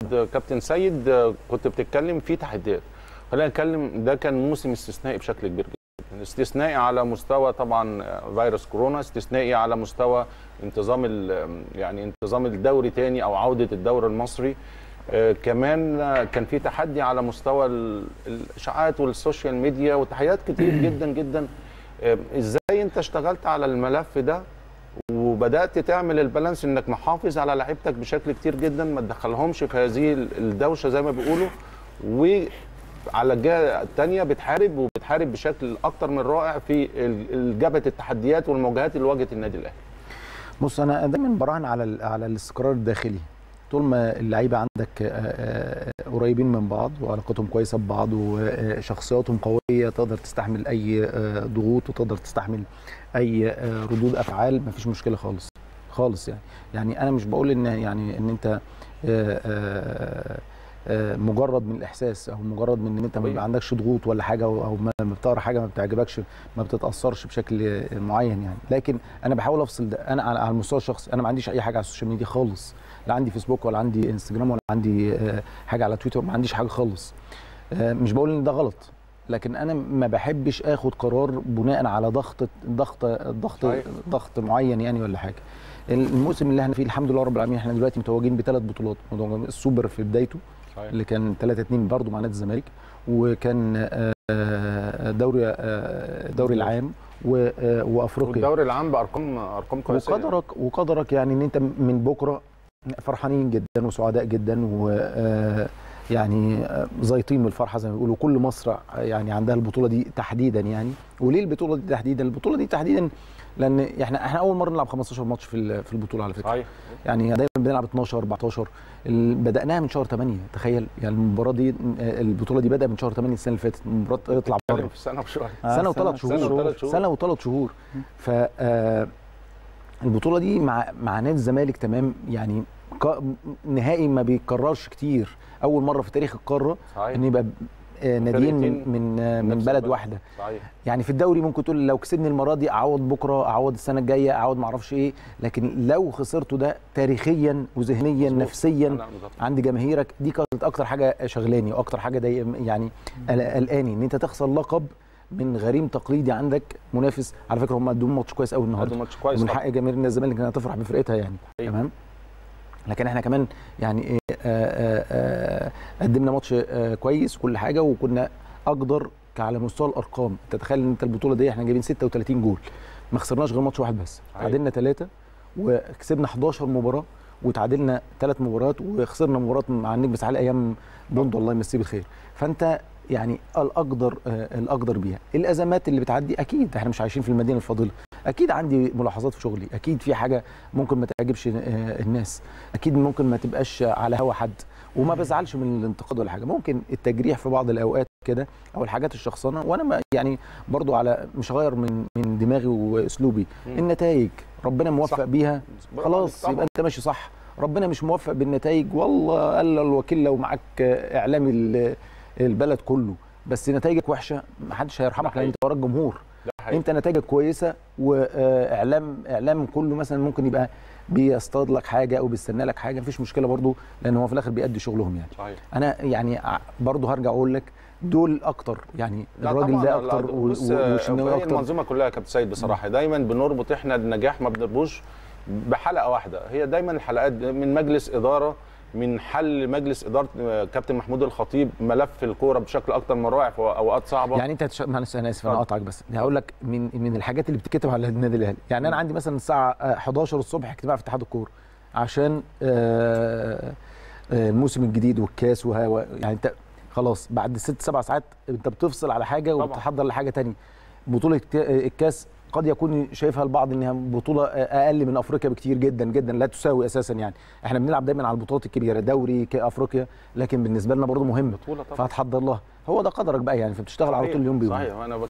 اعتقد كابتن سيد آه، كنت بتتكلم في تحديات خلينا نتكلم ده كان موسم استثنائي بشكل كبير جدا استثنائي على مستوى طبعا آه، فيروس كورونا استثنائي على مستوى انتظام ال- يعني انتظام الدوري تاني او عوده الدوري المصري آه، كمان آه، كان في تحدي على مستوى ال- الاشاعات والسوشيال ميديا وتحديات كتير جدا جدا آه، ازاي انت اشتغلت على الملف ده وبدات تعمل البالانس انك محافظ على لعيبتك بشكل كتير جدا ما تدخلهمش في هذه الدوشه زي ما بيقولوا وعلى الجهه الثانيه بتحارب وبتحارب بشكل اكتر من رائع في ال- جبهه التحديات والمواجهات اللي واجهت النادي الاهلي بص انا دايما براهن على ال- على الاستقرار الداخلي طول ما اللعيبه عندك آه، آه، قريبين من بعض وعلاقتهم كويسه ببعض وشخصياتهم قويه تقدر تستحمل اي آه، ضغوط وتقدر تستحمل اي آه، ردود افعال مفيش مشكله خالص خالص يعني يعني انا مش بقول ان يعني ان انت آه، آه، آه، مجرد من الاحساس او مجرد من ان انت ما طبيعي. بيبقى عندكش ضغوط ولا حاجه او أو ما ما بتقرا حاجه ما بتعجبكش ما بتتاثرش بشكل معين يعني لكن انا بحاول افصل ده انا على على المستوى الشخصي انا ما عنديش اي حاجه على السوشيال ميديا خالص لا عندي فيسبوك ولا عندي انستجرام ولا عندي آه، حاجه على تويتر ما عنديش حاجه خالص آه، مش بقول ان ده غلط لكن انا ما بحبش اخد قرار بناء على ضغط ضغط ضغط صحيح. ضغط معين يعني ولا حاجه الموسم اللي احنا فيه الحمد لله رب العالمين احنا دلوقتي متوجين بثلاث بطولات السوبر في بدايته صحيح. اللي كان 3 2 برضه مع نادي الزمالك وكان آه، دوري آه، دوري العام و- آه، وافريقيا والدوري العام بارقام ارقام كويسه يعني. وقدرك وقدرك يعني ان انت من بكره فرحانين جدا وسعداء جدا و آه، يعني آه، زايطين من الفرحه زي ما بيقولوا كل مصر يعني عندها البطوله دي تحديدا يعني وليه البطوله دي تحديدا البطوله دي تحديدا لان احنا احنا اول مره نلعب 15 ماتش في ال- في البطوله على فكره صحيح يعني دايما بنلعب 12 14 ال- بدأناها من شهر 8 تخيل يعني المباراه دي آه، البطوله دي بدأ من شهر 8 السنه اللي فاتت المباراه اطلع بره بتتكلم في سنه وشويه آه، سنه سنة- وثلاث شهور سنة وثلاث شهور. سنه وثلاث شهور ف آه، البطوله دي مع مع نادي الزمالك تمام يعني ك- نهائي ما بيتكررش كتير اول مره في تاريخ القاره صحيح ان يبقى آه، ناديين من فرقتين من آه، من نفس بلد البلد. واحده صحيح يعني في الدوري ممكن تقول لو كسبني المره دي اعوض بكره اعوض السنه الجايه اعوض معرفش ايه لكن لو خسرته ده تاريخيا وذهنيا مظبوط. نفسيا أنا بالظبط. عند جماهيرك دي كانت اكتر حاجه شغلاني واكتر حاجه دي يعني قل- قلقاني ان انت تخسر لقب من غريم تقليدي عندك منافس على فكره هم قدموا ماتش كويس قوي هذا النهارده ماتش كويس ومن طبعاً. حق جماهير النادي الزمالك انها تفرح بفرقتها يعني أيوة. تمام لكن احنا كمان يعني ايه آه، آه، آه، قدمنا ماتش آه، كويس وكل حاجه وكنا اقدر على مستوى الارقام انت تخيل ان انت البطوله دي احنا جايبين 36 جول ما خسرناش غير ماتش واحد بس أيوة. تعادلنا ثلاثه وكسبنا 11 مباراه وتعادلنا ثلاث مباريات وخسرنا مباراه مع النجم الساحلي ايام بوندو الله يمسيه بالخير فانت يعني الاقدر آه، الاقدر بيها الازمات اللي بتعدي اكيد احنا مش عايشين في المدينه الفاضله اكيد عندي ملاحظات في شغلي اكيد في حاجه ممكن ما تعجبش آه، الناس اكيد ممكن ما تبقاش على هوا حد وما بزعلش من الانتقاد ولا حاجه ممكن التجريح في بعض الاوقات كده او الحاجات الشخصانه وانا ما يعني برضو على مش هغير من من دماغي واسلوبي مم. النتائج ربنا موفق صح. بيها برافو خلاص عليك يبقى انت ماشي صح ربنا مش موفق بالنتائج والله الا الوكيل لو معاك اعلامي ال- البلد كله بس نتائجك وحشه محدش هيرحمك لان انت وراك جمهور ده حقيقي. انت نتائجك كويسه واعلام اعلام كله مثلا ممكن يبقى بيصطاد لك حاجه او بيستنى لك حاجه مفيش مشكله برضو لان هو في الاخر بيأدي شغلهم يعني صحيح انا يعني ع- برضو هرجع اقول لك دول اكتر يعني لا الراجل طبعاً، ده لا، اكتر و- بص، و- والشناوي هي اكتر المنظومه كلها يا كابتن سيد بصراحه دايما بنربط احنا النجاح ما بنربطش بحلقه واحده هي دايما الحلقات من مجلس اداره من حل مجلس اداره آه، كابتن محمود الخطيب ملف الكوره بشكل اكتر من رائع في اوقات صعبه يعني انت هتش... معلش انا اسف انا اتفضل. قاطعك بس هقول لك من من الحاجات اللي بتتكتب على النادي الاهلي يعني انا عندي مثلا الساعه آه، 11 الصبح اجتماع في اتحاد الكوره عشان آه، آه، الموسم الجديد والكاس وها و- يعني انت خلاص بعد ست سبع ساعات انت بتفصل على حاجه طبعا. وبتحضر لحاجه تانية بطوله كا- الكاس قد يكون شايفها البعض انها بطوله اقل من افريقيا بكتير جدا جدا لا تساوي اساسا يعني احنا بنلعب دايما على البطولات الكبيره دوري كافريقيا لكن بالنسبه لنا برضه مهم بطوله طبعا فهتحضر لها هو ده قدرك بقى يعني فبتشتغل على طول اليوم بيوم صحيح وانا